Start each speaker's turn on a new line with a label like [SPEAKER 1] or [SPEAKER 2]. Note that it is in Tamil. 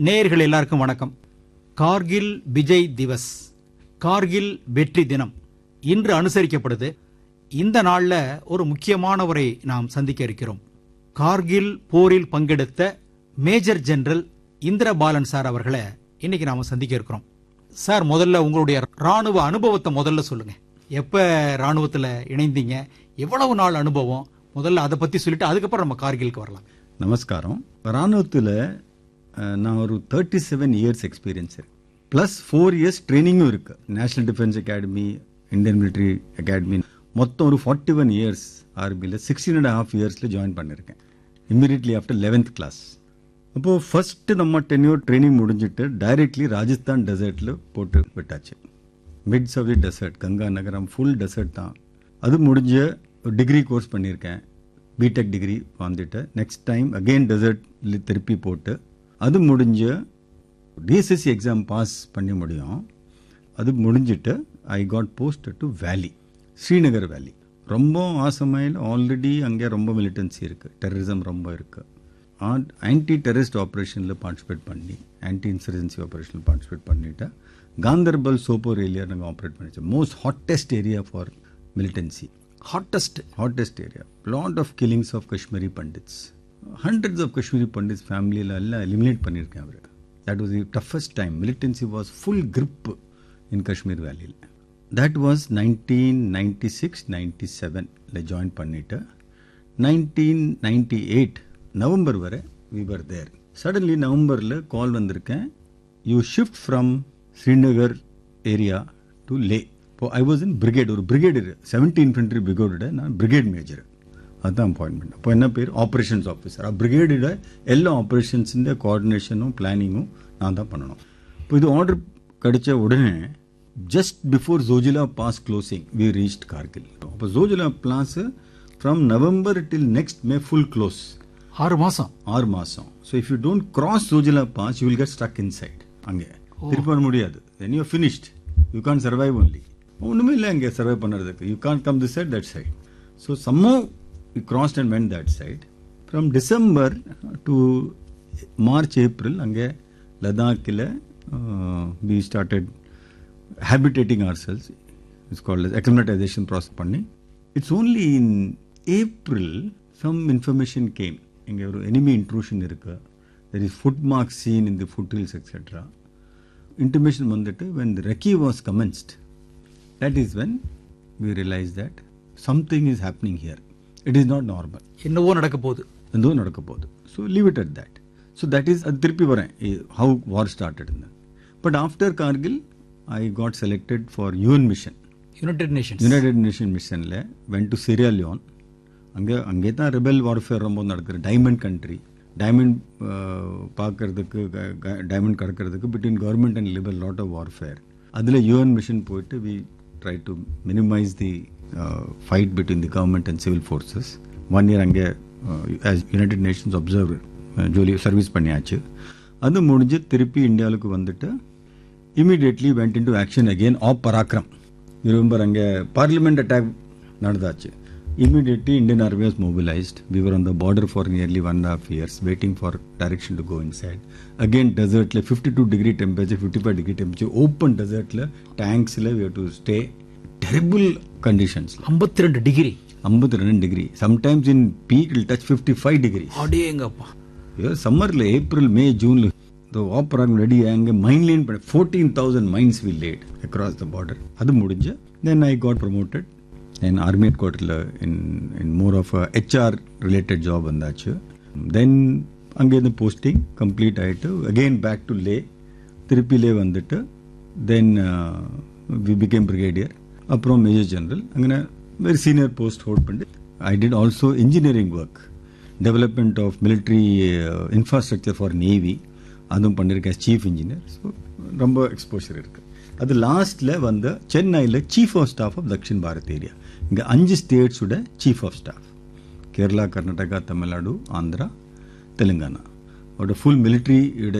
[SPEAKER 1] நேயர்கள் எல்லாருக்கும் வணக்கம் கார்கில் விஜய் திவஸ் கார்கில் வெற்றி தினம் இன்று அனுசரிக்கப்படுது இந்த நாள்ல ஒரு முக்கியமானவரை நாம் சந்திக்க இருக்கிறோம் கார்கில் போரில் பங்கெடுத்த மேஜர் ஜெனரல் இந்திரபாலன் சார் அவர்களை இன்னைக்கு நாம சந்திக்க இருக்கிறோம் சார் முதல்ல உங்களுடைய ராணுவ அனுபவத்தை முதல்ல சொல்லுங்க எப்ப ராணுவத்துல இணைந்தீங்க எவ்வளவு நாள் அனுபவம் முதல்ல அதை பத்தி சொல்லிட்டு அதுக்கப்புறம் நம்ம கார்கிலுக்கு வரலாம்
[SPEAKER 2] நமஸ்காரம் ராணுவத்தில் நான் ஒரு தேர்ட்டி செவன் இயர்ஸ் எக்ஸ்பீரியன்ஸ் இருக்கு ப்ளஸ் ஃபோர் இயர்ஸ் ட்ரைனிங்கும் இருக்கு National Defence Academy Indian Military Academy மொத்தம் ஒரு ஃபார்ட்டி ஒன் இயர்ஸ் ஆர்பியில் சிக்ஸ்டீன் அண்ட் ஹாஃப் இயர்ஸில் ஜாயின் பண்ணியிருக்கேன் இம்மீடியட்லி ஆஃப்டர் லெவன்த் கிளாஸ் அப்போது ஃபர்ஸ்ட் நம்ம டென்யூர் ட்ரைனிங் முடிஞ்சிட்டு டைரக்ட்லி ராஜஸ்தான் டெசர்ட்டில் போட்டு விட்டாச்சு midst of the desert Ganga நகரம் ஃபுல் டெசர்ட் தான் அது முடிஞ்ச டிகிரி கோர்ஸ் பண்ணியிருக்கேன் பிடெக் டிகிரி வந்துட்டு நெக்ஸ்ட் டைம் அகெயின் டெசர்ட்ல திருப்பி போட்டு அது முடிஞ்ச டிஎஸ்எஸ்சி எக்ஸாம் பாஸ் பண்ண முடியும் அது முடிஞ்சிட்டு ஐ காட் போஸ்ட் டு வேலி ஸ்ரீநகர் வேலி ரொம்ப ஆசமையில் ஆல்ரெடி அங்கே ரொம்ப மிலிட்டன்சி இருக்குது டெரரிசம் ரொம்ப இருக்குது ஆன்டி டெரரிஸ்ட் ஆப்ரேஷனில் பார்ட்டிசிபேட் பண்ணி ஆன்டி இன்சர்ஜென்சி ஆப்ரேஷனில் பார்ட்டிசிபேட் பண்ணிட்டு காந்தர்பல் சோப்போர் ஏரியா நாங்கள் ஆப்ரேட் பண்ணிச்சோம் most hottest area for militancy
[SPEAKER 1] hottest
[SPEAKER 2] hottest area. Lot of killings of Kashmiri Pandits. Hundreds of Kashmiri Pandits ஃபேமிலியில் எல்லாம் எலிமினேட் பண்ணியிருக்கேன் அவர் that was the toughest time militancy was full grip in Kashmir வேலியில் that was nineteen ninety six ninety செவனில் ஜாயின் பண்ணிட்டு நைன்டீன் நைன்டி எயிட் நவம்பர் வரை விவர் தேர் சடன்லி நவம்பரில் கால் வந்திருக்கேன் you shift from Srinagar area to Leh இப்போ ஐ வாஸ் இன் பிரிகேட் ஒரு பிரிகேடு செவன்டி இன்ஃபென்ட்ரி பிரிகேடோட நான் பிரிகேட் மேஜர் அதுதான் அப்பாயின்மெண்ட் அப்போ என்ன பேர் ஆப்ரேஷன்ஸ் ஆஃபீஸர் ஆ பிரிகேடோட எல்லா ஆப்ரேஷன்ஸிൻ്റെ கோஆர்டினேஷனும் பிளானிங்கும் நான் தான் பண்ணணும் இப்போ இது ஆர்டர் கிடைச்ச உடனே just before Zojila pass closing we reached Kargil அப்போ Zojila pass from November till next May full close
[SPEAKER 1] ஆறு மாசம்
[SPEAKER 2] ஆறு மாசம் so if you don't cross Zojila pass you will get stuck inside அங்கே திருப்பி வர முடியாது then you finished you can survive only ஒன்றுமே இல்லை அங்கே சர்வை பண்ணுறதுக்கு you can come the side that side so somehow you crossed and when that side from December to March April அங்கே லடாக்கில் we started habitating ourselves it's called acclimatisation process பண்ணி it's only in April some information came இங்கே ஒரு எனிமி இன்ட்ரூஷன் இருக்கு there is foot mark seen in the foothills etcetera intimation வந்துட்டு when the recce was commenced that is when we realize that something is happening here. It is not normal.
[SPEAKER 1] என்னவோ நடக்க போகுது
[SPEAKER 2] எதுவும் நடக்க போகுது so leave it at that so that is அது திருப்பி வரேன் how war started but after Kargil I got selected for UN mission
[SPEAKER 1] United Nations
[SPEAKER 2] United Nation மிஷனில் வென் டு சிரியா லியோன் அங்கே அங்கே தான் ரெபல் வார்ஃபேர் ரொம்ப நடக்குது டைமண்ட் கண்ட்ரி டைமண்ட் பார்க்கறதுக்கு டைமண்ட் கடக்கிறதுக்கு பிட்வீன் கவர்மெண்ட் அண்ட் லிபர் லாட் ஆஃப் வார்ஃபேர் அதில் யூஎன் மிஷன் போயிட்டு we try to minimise the fight between the government and civil forces one year அங்கே ஆஸ் யுனைடெட் நேஷன்ஸ் அப்சர்வர் ஜோலி சர்வீஸ் பண்ணியாச்சு அது முடிஞ்சு திருப்பி இந்தியாவுக்கு வந்துட்டு immediately went into action again op Parakram remember அங்கே பார்லிமெண்ட் அட்டாக் நடந்தாச்சு immediately Indian army was mobilized. We were on the border for nearly one and a half years, waiting for direction to go inside. Again, desert, like 52 degree temperature, 55 degree temperature, open desert, la, tanks, la, we have to stay. Terrible conditions.
[SPEAKER 1] ஐம்பத்தி ரெண்டு degree
[SPEAKER 2] 52 degree. Sometimes in peak, it will touch 55 degree.
[SPEAKER 1] அடேங்கப்பா
[SPEAKER 2] சம்மரில் ஏப்ரல் மே ஜூனில் இந்த ஆப்ராங் ரெடி அங்கே மைன் லைன் பண்ண fourteen thousand mines we laid across the border அது முடிஞ்சு then I got promoted then army head குவார்ட்டரில் in in more of HR related job வந்தாச்சு தென் அங்கேருந்து போஸ்டிங் கம்ப்ளீட் ஆகிட்டு அகெயின் பேக் டு லே திருப்பி லே வந்துட்டு தென் வி பிகேம் பிரிகேடியர் அப்புறம் மேஜர் ஜெனரல் அங்கே வெரி சீனியர் போஸ்ட் ஹோல்ட் பண்ணி I did also engineering work development of military infrastructure for navy அதுவும் பண்ணியிருக்கேன் சீஃப் இன்ஜினியர் ஸோ ரொம்ப எக்ஸ்போஷர் இருக்குது அது லாஸ்ட்டில் வந்த சென்னையில் chief of staff of Dakshin Bharat area இங்கே அஞ்சு ஸ்டேட்ஸோட chief of staff Kerala Karnataka Tamil Nadu Andhra Telangana அவரோட ஃபுல் மிலிட்ரி